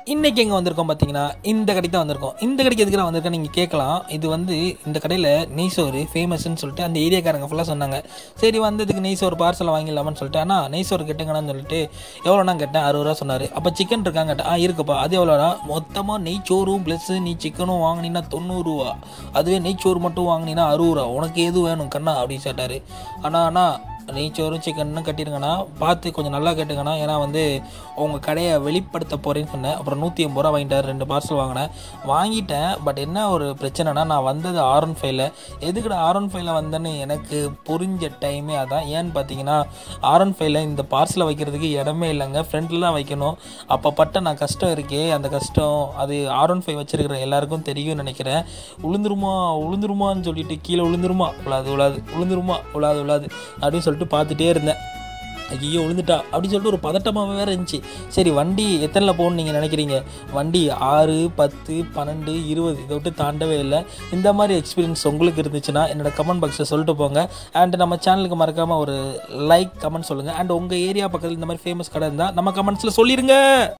இன்றைக்கி எங்கே வந்திருக்கோம் பார்த்தீங்கன்னா இந்த கடைக்கு தான் வந்திருக்கோம் இந்த கடைக்கு எதுக்கு நான் வந்திருக்கேன் நீங்கள் கேட்கலாம் இது வந்து இந்த கடையில் நெய் சோறு ஃபேமஸ்ன்னு சொல்லிட்டு அந்த ஏரியாக்காரங்க ஃபுல்லாக சொன்னாங்க சரி வந்ததுக்கு நெய் சோறு பார்சல் வாங்கிடலாமான்னு சொல்லிட்டு ஆனால் நெய் சோறு கேட்டுங்கன்னு சொல்லிட்டு எவ்வளோண்ணா கேட்டேன் அறுபது ரூபா சொன்னார் அப்போ சிக்கன் இருக்காங்க கேட்டேன் ஆ இருக்குப்பா அது எவ்வளோனா மொத்தமாக நெய் சோறும் ப்ளஸ்ஸு நீ சிக்கனும் வாங்கினீங்கன்னா தொண்ணூறுரூவா அதுவே நெய் சோறு மட்டும் வாங்கினீங்கன்னா அறுபது ரூபா உனக்கு எது வேணும் கண்ணா அப்படின்னு கேட்டார் ஆனால் ஆனால் நெய்ச்சோறும் சிக்கன்னு கட்டிருங்கண்ணா பார்த்து கொஞ்சம் நல்லா கேட்டுங்கண்ணா ஏன்னா வந்து உங்கள் கடையை வெளிப்படுத்த போகிறேன்னு சொன்னேன் அப்புறம் நூற்றி எண்பது ரூபா வாங்கிட்டார் ரெண்டு பார்சல் வாங்கினேன் வாங்கிட்டேன் பட் என்ன ஒரு பிரச்சனைனா நான் வந்தது ஆர் ஒன் ஃபைவ்ல எதுக்குடா ஆர் ஒன் ஃபைவ்ல வந்தேன்னு எனக்கு புரிஞ்ச டைமே அதான் ஏன்னு பார்த்தீங்கன்னா ஆர் ஒன் ஃபைவ்ல இந்த பார்சலை வைக்கிறதுக்கு இடமே இல்லைங்க ஃப்ரண்ட்டில் தான் வைக்கணும் அப்போ பட்ட நான் கஷ்டம் இருக்கே அந்த கஷ்டம் அது ஆர் ஒன் ஃபைவ் வச்சிருக்கிற எல்லாருக்கும் தெரியும்னு நினைக்கிறேன் உளுந்துருமா உளுந்துருமான்னு சொல்லிட்டு கீழே உளுந்துருமா உழாது உழாது உளுந்துருமா உழாது உழாது அப்படின்னு சொல்லிட்டு பார்த்துட்டே இருந்தேன் ஐயோ விழுந்துட்டா அப்படின்னு சொல்லிட்டு ஒரு பதட்டமாக வேறு இருந்துச்சு சரி வண்டி எத்தனையில் போகணும்னு நீங்கள் நினைக்கிறீங்க வண்டி ஆறு பத்து பன்னெண்டு இருபது இதை விட்டு தாண்டவே இல்லை இந்த மாதிரி எக்ஸ்பீரியன்ஸ் உங்களுக்கு இருந்துச்சுன்னா என்னோட கமெண்ட் பாக்ஸில் சொல்லிட்டு போங்க அண்ட் நம்ம சேனலுக்கு மறக்காமல் ஒரு லைக் கமெண்ட் சொல்லுங்கள் அண்ட் உங்கள் ஏரியா பக்கத்தில் இந்த மாதிரி ஃபேமஸ் கடை இருந்தால் நம்ம கமெண்ட்ஸில் சொல்லிடுங்க